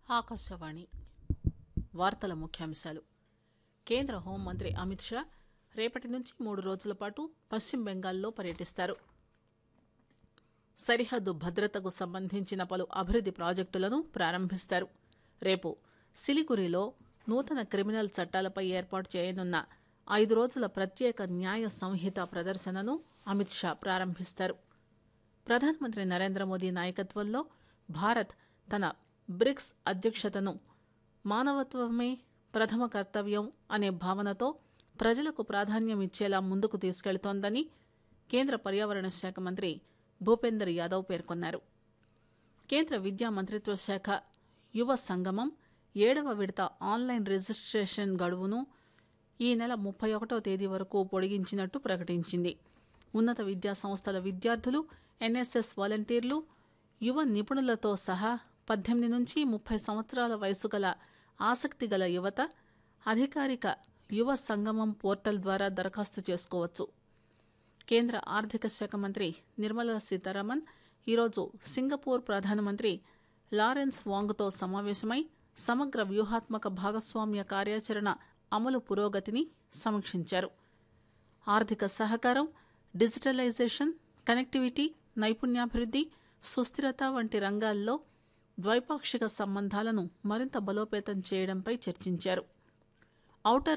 ఆకాశవాణి వార్తల ముఖ్యాంశాలు కేంద్ర హోంమంత్రి అమిత్ షా రేపటి నుంచి మూడు రోజుల పాటు పశ్చిమ బెంగాల్లో పర్యటిస్తారు సరిహద్దు భద్రతకు సంబంధించిన పలు అభివృద్ది ప్రాజెక్టులను ప్రారంభిస్తారు రేపు సిలిగురిలో నూతన క్రిమినల్ చట్టాలపై ఏర్పాటు చేయనున్న ఐదు రోజుల ప్రత్యేక న్యాయ సంహిత ప్రదర్శనను అమిత్ షా ప్రారంభిస్తారు ప్రధానమంత్రి నరేంద్ర మోదీ నాయకత్వంలో భారత్ తన బ్రిక్స్ అధ్యక్షతను మానవత్వమే ప్రథమ కర్తవ్యం అనే భావనతో ప్రజలకు ప్రాధాన్యం ఇచ్చేలా ముందుకు తీసుకెళ్తోందని కేంద్ర పర్యావరణ శాఖ మంత్రి భూపేందర్ యాదవ్ పేర్కొన్నారు కేంద్ర విద్యా మంత్రిత్వ శాఖ యువ సంగమం ఏడవ విడత ఆన్లైన్ రిజిస్ట్రేషన్ గడువును ఈ నెల ముప్పై ఒకటో తేదీ వరకు పొడిగించినట్టు ప్రకటించింది ఉన్నత విద్యా సంస్థల విద్యార్థులు ఎన్ఎస్ఎస్ వాలంటీర్లు యువ నిపుణులతో సహా పద్దెనిమిది నుంచి ముప్పై సంవత్సరాల వయసు గల ఆసక్తి గల యువత అధికారిక యువ సంగమం పోర్టల్ ద్వారా దరఖాస్తు చేసుకోవచ్చు కేంద్ర ఆర్థిక శాఖ మంత్రి నిర్మలా సీతారామన్ ఈరోజు సింగపూర్ ప్రధానమంత్రి లారెన్స్ వాంగ్తో సమావేశమై సమగ్ర వ్యూహాత్మక భాగస్వామ్య కార్యాచరణ అమలు పురోగతిని సమీక్షించారు ఆర్థిక సహకారం డిజిటలైజేషన్ కనెక్టివిటీ నైపుణ్యాభివృద్ధి సుస్థిరత వంటి రంగాల్లో ద్వైపాక్షిక సంబంధాలను మరింత బలోపేతం చేయడంపై చర్చించారు ఔటర్